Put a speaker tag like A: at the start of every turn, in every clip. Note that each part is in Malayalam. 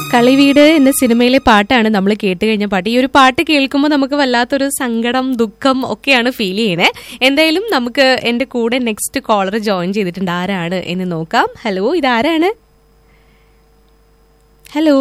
A: കളിവീട് എന്ന സിനിമയിലെ പാട്ടാണ് നമ്മൾ കേട്ട് കഴിഞ്ഞ പാട്ട് ഈ ഒരു പാട്ട് കേൾക്കുമ്പോൾ നമുക്ക് വല്ലാത്തൊരു സങ്കടം ദുഃഖം ഒക്കെയാണ് ഫീൽ ചെയ്യണേ എന്തായാലും നമുക്ക് എന്റെ കൂടെ നെക്സ്റ്റ് കോളർ ജോയിൻ ചെയ്തിട്ടുണ്ട് ആരാണ് എന്ന് നോക്കാം ഹലോ ഇതാരാണ് hello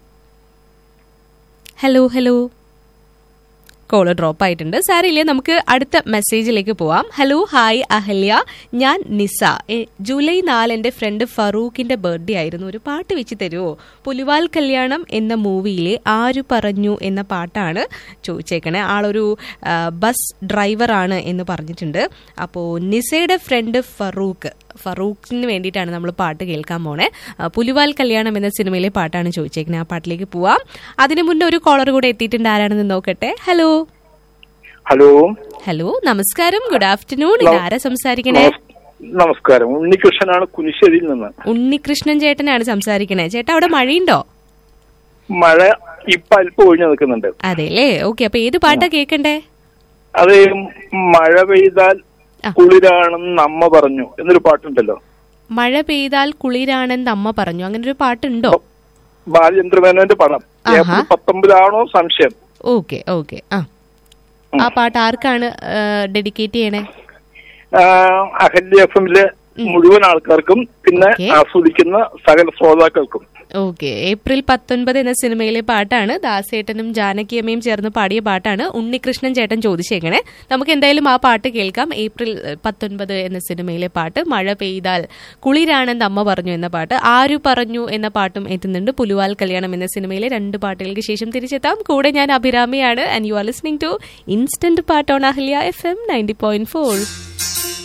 A: hello hello call drop ആയിട്ടുണ്ട് സാറില്ലേ നമുക്ക് അടുത്ത മെസ്സേജിലേക്ക് പോവാം ഹലോ ഹായ് അഹല്യ ഞാൻ നിസ എ, ജൂലൈ നാല് എൻ്റെ ഫ്രണ്ട് ഫറൂഖിന്റെ ബർത്ത്ഡേ ആയിരുന്നു ഒരു പാട്ട് വെച്ച് തരുമോ പുലിവാൽ കല്യാണം എന്ന മൂവിയിലെ ആരു പറഞ്ഞു എന്ന പാട്ടാണ് ചോദിച്ചേക്കണേ ആളൊരു ആ, ബസ് ഡ്രൈവറാണ് എന്ന് പറഞ്ഞിട്ടുണ്ട് അപ്പോൾ നിസയുടെ ഫ്രണ്ട് ഫറൂഖ് ഫറൂഖിന് വേണ്ടിയിട്ടാണ് നമ്മൾ പാട്ട് കേൾക്കാൻ പോണേ ആ, പുലിവാൽ കല്യാണം എന്ന സിനിമയിലെ പാട്ടാണ് ചോദിച്ചേക്കുന്നത് ആ പാട്ടിലേക്ക് പോവാം അതിനു മുന്നേ ഒരു കോളർ കൂടെ എത്തിയിട്ടുണ്ട് ആരാണെന്ന് നോക്കട്ടെ ഹലോ
B: ഹലോ
A: ഹലോ നമസ്കാരം ഗുഡ് ആഫ്റ്റർനൂൺ ഇതാരാ സംസാരിക്കണേ
B: നമസ്- നമസ്കാരം ഉണ്ണികൃഷ്ണനാണ് കുനിശ്ശേരിയിൽ നിന്ന്
A: ഉണ്ണികൃഷ്ണൻ ചേട്ടനാണ് സംസാരിക്കണേ ചേട്ടാ അവിടെ മഴയുണ്ടോ
B: മഴ ഇപ്പൊ അല്പം ഒഴിഞ്ഞു നിൽക്കുന്നുണ്ട്
A: അതെല്ലേ ഓക്കെ അപ്പൊ ഏത് പാട്ടാ കേക്കണ്ടേ
B: അത് മഴ പെയ്താൽ
A: ആ.
B: കുളിരാണെന്ന് അമ്മ പറഞ്ഞു എന്നൊരു പാട്ടുണ്ടല്ലോ
A: മഴ പെയ്താൽ കുളിരാണെന്ന് അമ്മ പറഞ്ഞു അങ്ങനെ ഒരു പാട്ടുണ്ടോ
B: ബാലചന്ദ്രമേനോന്റെ പടം
A: ആഹാ.
B: ഏപ്രിൽ പത്തൊമ്പതാണോ സംശയം
A: ഓക്കെ ഓക്കെ ആ ആ പാട്ട് ആർക്കാണ് ഡെഡിക്കേറ്റ് ചെയ്യണേ
B: ആ, അഹല്യ എഫ് എമ്മിലെ മുഴുവൻ ആൾക്കാർക്കും പിന്നെ
A: ഓക്കേ.
B: ആസ്വദിക്കുന്ന സകല ശ്രോതാക്കൾക്കും
A: ഓക്കെ ഏപ്രിൽ പത്തൊൻപത് എന്ന സിനിമയിലെ പാട്ടാണ് ദാസേട്ടനും ജാനകിയമ്മയും ചേർന്ന് പാടിയ പാട്ടാണ് ഉണ്ണികൃഷ്ണൻ ചേട്ടൻ ചോദിച്ചേക്കണേ നമുക്ക് എന്തായാലും ആ പാട്ട് കേൾക്കാം ഏപ്രിൽ ഏഹ്, പത്തൊൻപത് എന്ന സിനിമയിലെ പാട്ട് മഴ പെയ്താൽ കുളിരാണെന്ന് അമ്മ പറഞ്ഞു എന്ന പാട്ട് ആരു പറഞ്ഞു എന്ന പാട്ടും എത്തുന്നുണ്ട് പുലുവാൽ കല്യാണം എന്ന സിനിമയിലെ രണ്ട് പാട്ടുകൾക്ക് ശേഷം തിരിച്ചെത്താം കൂടെ ഞാൻ അഭിരാമിയാണ് and you are listening to instant പാട്ട് on Ahalya F M ninety point four